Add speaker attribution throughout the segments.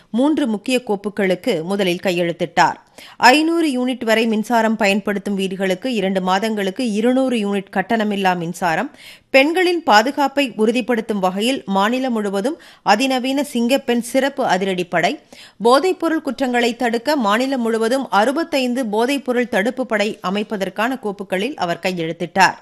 Speaker 1: மூன்று முக்கிய கோப்புகளுக்கு முதலில் கையெழுத்திட்டார் ஐநூறு யூனிட் வரை மின்சாரம் பயன்படுத்தும் வீடுகளுக்கு இரண்டு மாதங்களுக்கு இருநூறு யூனிட் கட்டணமில்லா மின்சாரம் பெண்களின் பாதுகாப்பை உறுதிப்படுத்தும் வகையில் மாநிலம் முழுவதும் அதிநவீன சிங்கப்பெண் சிறப்பு அதிரடிப்படை போதைப்பொருள் குற்றங்களை தடுக்க மாநிலம் முழுவதும் அறுபத்தைந்து போதைப்பொருள் தடுப்பு படை அமைப்பதற்கான கோப்புகளில் அவர் கையெழுத்திட்டார்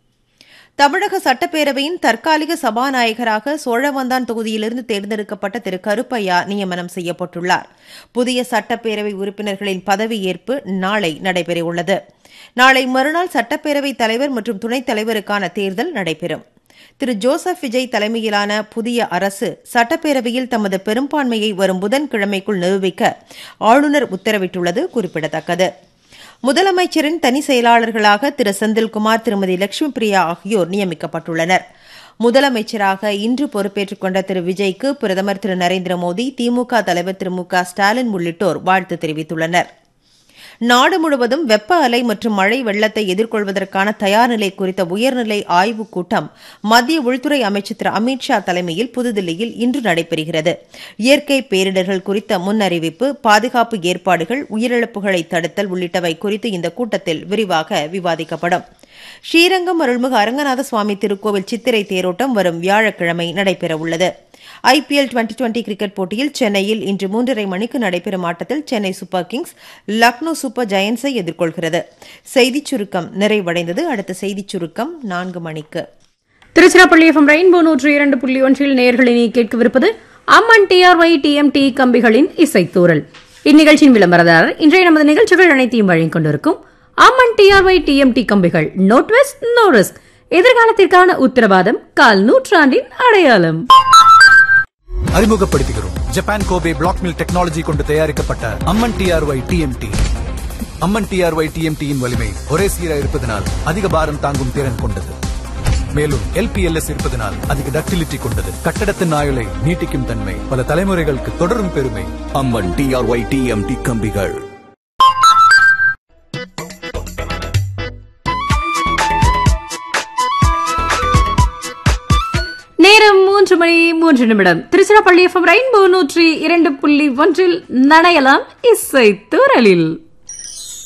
Speaker 1: தமிழக சட்டப்பேரவையின் தற்காலிக சபாநாயகராக சோழவந்தான் தொகுதியிலிருந்து தேர்ந்தெடுக்கப்பட்ட திரு கருப்பையா நியமனம் செய்யப்பட்டுள்ளார் புதிய சட்டப்பேரவை உறுப்பினர்களின் பதவியேற்பு நாளை நடைபெறவுள்ளது நாளை மறுநாள் சட்டப்பேரவைத் தலைவர் மற்றும் துணைத் தலைவருக்கான தேர்தல் நடைபெறும் திரு ஜோசப் விஜய் தலைமையிலான புதிய அரசு சட்டப்பேரவையில் தமது பெரும்பான்மையை வரும் புதன்கிழமைக்குள் நிரூபிக்க ஆளுநர் உத்தரவிட்டுள்ளது குறிப்பிடத்தக்கது முதலமைச்சரின் தனி செயலாளர்களாக திரு செந்தில்குமார் திருமதி லட்சுமி பிரியா ஆகியோர் நியமிக்கப்பட்டுள்ளனர் முதலமைச்சராக இன்று பொறுப்பேற்றுக் கொண்ட திரு விஜய்க்கு பிரதமர் திரு நரேந்திர மோடி திமுக தலைவர் திரு மு க ஸ்டாலின் உள்ளிட்டோர் வாழ்த்து தெரிவித்துள்ளனர் நாடு முழுவதும் வெப்ப அலை மற்றும் மழை வெள்ளத்தை எதிர்கொள்வதற்கான தயார் நிலை குறித்த உயர்நிலை ஆய்வுக் கூட்டம் மத்திய உள்துறை அமைச்சர் திரு அமித் ஷா தலைமையில் புதுதில்லியில் இன்று நடைபெறுகிறது இயற்கை பேரிடர்கள் குறித்த முன்னறிவிப்பு பாதுகாப்பு ஏற்பாடுகள் உயிரிழப்புகளை தடுத்தல் உள்ளிட்டவை குறித்து இந்த கூட்டத்தில் விரிவாக விவாதிக்கப்படும் ஸ்ரீரங்கம் அருள்மிகு அரங்கநாத சுவாமி திருக்கோவில் சித்திரை தேரோட்டம் வரும் வியாழக்கிழமை நடைபெறவுள்ளது ஐபிஎல் டுவெண்டி டுவெண்டி கிரிக்கெட் போட்டியில் சென்னையில் இன்று மூன்றரை மணிக்கு நடைபெறும் ஆட்டத்தில் Chennai super kings Lucknow super ஜெயன்ஸை எதிர்கொள்கிறது செய்திச் சுருக்கம் நிறைவடைந்தது அடுத்த செய்திச் சுருக்கம் நான்கு மணிக்கு
Speaker 2: திருச்சிராப்பள்ளி எஃப்எம் ரெயின்போ நூற்றி இரண்டு புள்ளி ஒன்றில் நேர்களினை கேட்கவிருப்பது அம்மன் டிஆர்ஒய் டிஎம்டி கம்பிகளின் இசைத்தூரல் இந்நிகழ்ச்சியின் விளம்பரதாரர் இன்றைய நமது நிகழ்ச்சிகள் அனைத்தையும் வழங்கிக் கொண்டிருக்கும் அம்மன் டிஆர்ஒய் டிஎம்டி கம்பிகள் நோட் வெஸ்ட் நோ ரிஸ்க் எதிர்காலத்திற்கான உத்தரவாதம் கால் நூற்றாண்டின் அடையாளம்
Speaker 3: அறிமுகப்படுத்துகிறோம் Japan Kobe black mill technology கொண்டு தயாரிக்கப்பட்ட Amman TRY TMT Amman TRY டிஎம்டியின் வலிமை ஒரே சீரா இருப்பதனால் அதிக பாரம் தாங்கும் திறன் கொண்டது மேலும் எல்பிஎல்எஸ் இருப்பதனால் அதிக டக்டிலிட்டி கொண்டது கட்டடத்தின் ஆயுளை நீட்டிக்கும் தன்மை பல தலைமுறைகளுக்கு தொடரும் பெருமை
Speaker 4: அம்மன் டிஆர்ஒய் டிஎம்டி கம்பிகள்
Speaker 2: நேரம் மூன்று மணி மூன்று நிமிடம் திருச்சிராப்பள்ளி எஃப்எம் ரெயின்போ நூற்றி இரண்டு புள்ளி ஒன்றில் நனையலாம் இசை தூரலில்